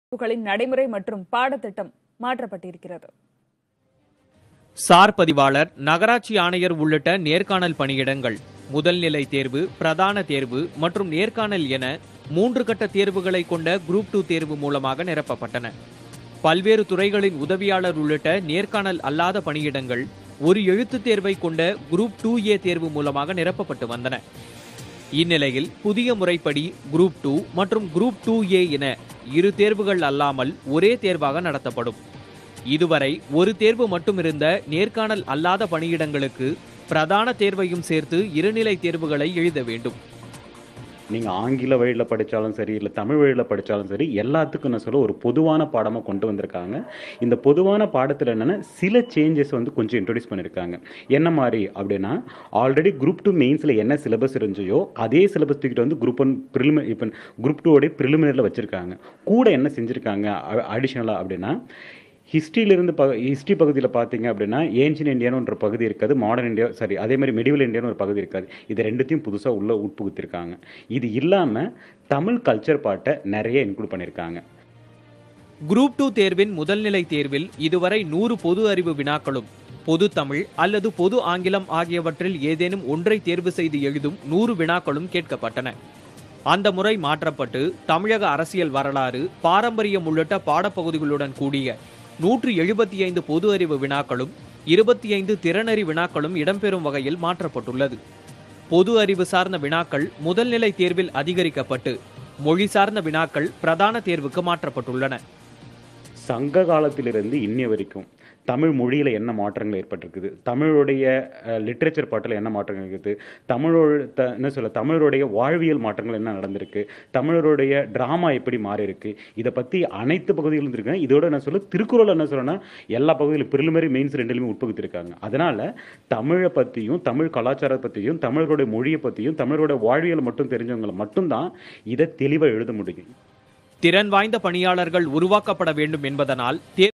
தேர்வுகளின் நடைமுறை மற்றும் பாடத்திட்டம் மாற்றப்பட்டிருக்கிறது சார் பதிவாளர் நகராட்சி ஆணையர் உள்ளிட்ட நேர்காணல் பணியிடங்கள் முதல்நிலை தேர்வு பிரதான தேர்வு மற்றும் நேர்காணல் என மூன்று கட்ட தேர்வுகளை கொண்ட குரூப் டூ தேர்வு மூலமாக நிரப்பப்பட்டன பல்வேறு துறைகளின் உதவியாளர் உள்ளிட்ட நேர்காணல் அல்லாத பணியிடங்கள் ஒரு எழுத்துத் தேர்வை கொண்ட குரூப் டூ ஏ தேர்வு மூலமாக நிரப்பப்பட்டு வந்தன இந்நிலையில் புதிய முறைப்படி குரூப் டூ மற்றும் குரூப் டூ ஏ என இரு தேர்வுகள் அல்லாமல் ஒரே தேர்வாக நடத்தப்படும் இதுவரை ஒரு தேர்வு மட்டும் இருந்த நேர்காணல் அல்லாத பணியிடங்களுக்கு பிரதான தேர்வையும் சேர்த்து இருநிலை தேர்வுகளை எழுத வேண்டும் நீங்கள் ஆங்கில வழியில் படித்தாலும் சரி இல்லை தமிழ் வழியில் படித்தாலும் சரி எல்லாத்துக்கும் நான் சொல்ல ஒரு பொதுவான பாடமாக கொண்டு வந்திருக்காங்க இந்த பொதுவான பாடத்தில் என்னென்னா சில சேஞ்சஸ் வந்து கொஞ்சம் இன்ட்ரடியூஸ் பண்ணியிருக்காங்க என்ன மாதிரி அப்படின்னா ஆல்ரெடி குரூப் டூ மெயின்ஸில் என்ன சிலபஸ் இருந்துச்சோ அதே சிலபஸ் தூக்கிட்டு வந்து குரூப் ஒன் ப்ரிலிமி இப்போ குரூப் டூவோடைய ப்ரிலிமினரியில் வச்சுருக்காங்க கூட என்ன செஞ்சுருக்காங்க அடிஷ்னலாக அப்படின்னா ஹிஸ்ட்ரியிலிருந்து ப ஹிஸ்ட்ரி பகுதியில் பார்த்தீங்க அப்படின்னா ஏன்ஷியன் இந்தியான்னு ஒரு பகுதி இருக்காது மாடர்ன் இந்தியா சாரி அதே மாதிரி மெடிவல் இந்தியான்னு ஒரு பகுதி இருக்காது இது ரெண்டுத்தையும் புதுசாக உள்ள உட்புகுத்திருக்காங்க இது இல்லாமல் தமிழ் கல்ச்சர் பாட்டை நிறைய இன்க்ளூட் பண்ணியிருக்காங்க குரூப் டூ தேர்வின் முதல்நிலை தேர்வில் இதுவரை நூறு பொது அறிவு வினாக்களும் பொது தமிழ் அல்லது பொது ஆங்கிலம் ஆகியவற்றில் ஏதேனும் ஒன்றை தேர்வு செய்து எழுதும் நூறு வினாக்களும் கேட்கப்பட்டன அந்த முறை மாற்றப்பட்டு தமிழக அரசியல் வரலாறு பாரம்பரியம் உள்ளிட்ட பாடப்பகுதிகளுடன் கூடிய நூற்று எழுபத்தி ஐந்து பொது அறிவு வினாக்களும் இருபத்தி ஐந்து திறனறி வினாக்களும் இடம்பெறும் வகையில் மாற்றப்பட்டுள்ளது பொது அறிவு சார்ந்த வினாக்கள் முதல்நிலை தேர்வில் அதிகரிக்கப்பட்டு மொழி சார்ந்த வினாக்கள் பிரதான தேர்வுக்கு மாற்றப்பட்டுள்ளன சங்க காலத்திலிருந்து இன்னி வரைக்கும் தமிழ் மொழியில் என்ன மாற்றங்கள் ஏற்பட்டிருக்குது தமிழுடைய லிட்ரேச்சர் பாட்டில் என்ன மாற்றங்கள் இருக்குது தமிழோட த என்ன சொல்ல தமிழருடைய வாழ்வியல் மாற்றங்கள் என்ன நடந்திருக்கு தமிழருடைய ட்ராமா எப்படி மாறி இருக்கு இதை பற்றி அனைத்து பகுதிகளும் இருந்திருக்காங்க இதோட என்ன சொல்ல திருக்குறள் என்ன சொல்லணும்னா எல்லா பகுதியிலும் பிரிலிமரி மெயின்ஸ் ரெண்டுலையுமே உட்பகுத்திருக்காங்க அதனால தமிழை பற்றியும் தமிழ் கலாச்சாரத்தை பற்றியும் தமிழருடைய மொழியை பற்றியும் தமிழருடைய வாழ்வியல் மட்டும் தெரிஞ்சவங்களை மட்டும்தான் இதை தெளிவாக எழுத முடியும் திறன் வாய்ந்த பணியாளர்கள் உருவாக்கப்பட வேண்டும் என்பதனால் தேர்வு